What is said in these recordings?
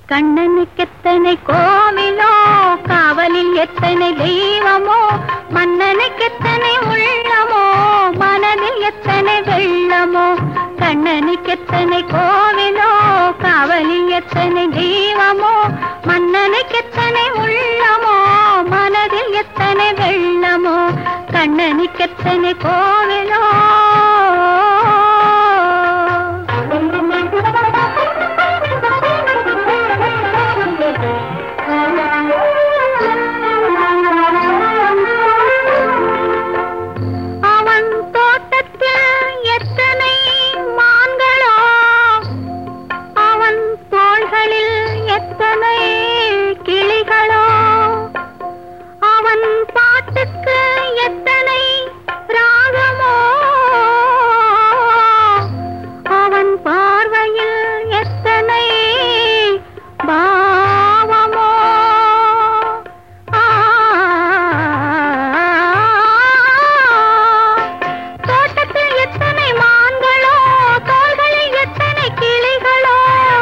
கண்ணனுக்கெத்தனை கோவிலோ காவலில் எத்தனை தெய்வமோ மன்னனுக்கெத்தனை உள்ளமோ மனதில் எத்தனை வெள்ளமோ கண்ணனுக்கெத்தனை கோவிலோ காவலில் எத்தனை தெய்வமோ மன்னனுக்கெத்தனை உள்ளமோ மனதில் எத்தனை வெள்ளமோ கண்ணனுக்கெத்தனை கோவிலோ அவன் தோட்டத்தில் எத்தனை மான்களோ அவன் தோள்களில் எத்தனை கிளிகளோ அவன் பாட்டுக்கு எத்தனை ராகமோ அவன் பார்வையில் எத்தனை பாவமோ ஆ தோட்டத்தில் எத்தனை மான்களோ தோள்களில் எத்தனை கிளிகளோ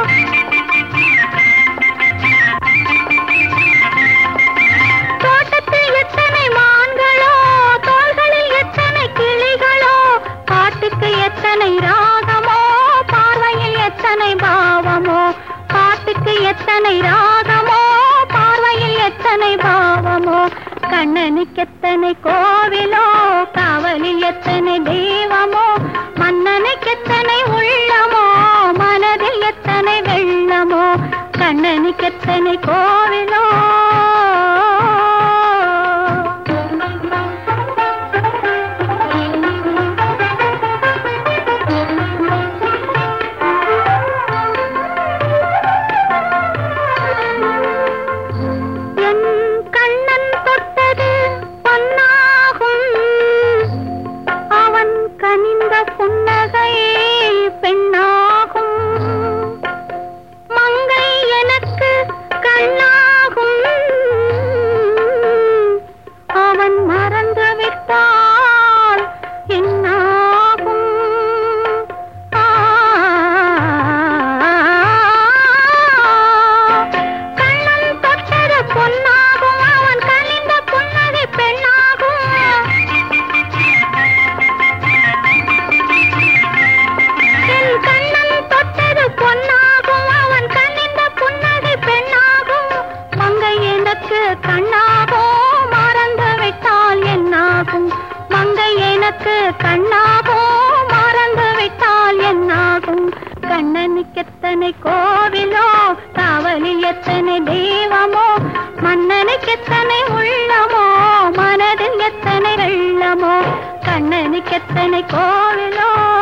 தோட்டத்தில் எத்தனை மான்களோ தோள்களில் எத்தனை கிளிகளோ பாட்டுக்கு எத்தனை ராகமோ பார்வையில் எத்தனை பாவமோ பாட்டுக்கு எத்தனை ராகமோ பார்வையில் எத்தனை பாவமோ கண்ணனுக்கு எத்தனை கோவிலோ காவலில் எத்தனை தெய்வமோ மன்னனுக்கு எத்தனை உள்ளமோ மனதில் எத்தனை வெள்ளமோ கண்ணனுக்கு எத்தனை கோவிலோ என் கண்ணன் தொட்டது பொன்னாகும் அவன் கனிந்த புன்னகை பெண்ணாகும் மங்கை எனக்கு கண்ணாகும் அவன் மறந்து விட்டால் என்னாகும் ஆ கண்ணன் தொட்டது பொன்னாகும் அவன் கனிந்த புன்னகை பெண்ணாகும் என் கண்ணன் தொட்டது பொன்னாகும் அவன் கண்ணிந்த புன்னகை பெண்ணாகும் மங்கை எனக்கு கண்ணாகும் மறந்து விட்டால் என்னாகும் மங்கை எனக்கு கண்ணாகும் மறந்து விட்டால் என்னாகும் கண்ணனுக்கு எத்தனை கோவிலோ காவலில் எத்தனை தெய்வமோ மன்னனுக்கு எத்தனை உள்ளமோ மனதில் எத்தனை வெள்ளமோ கண்ணனுக்கு எத்தனை கோவிலோ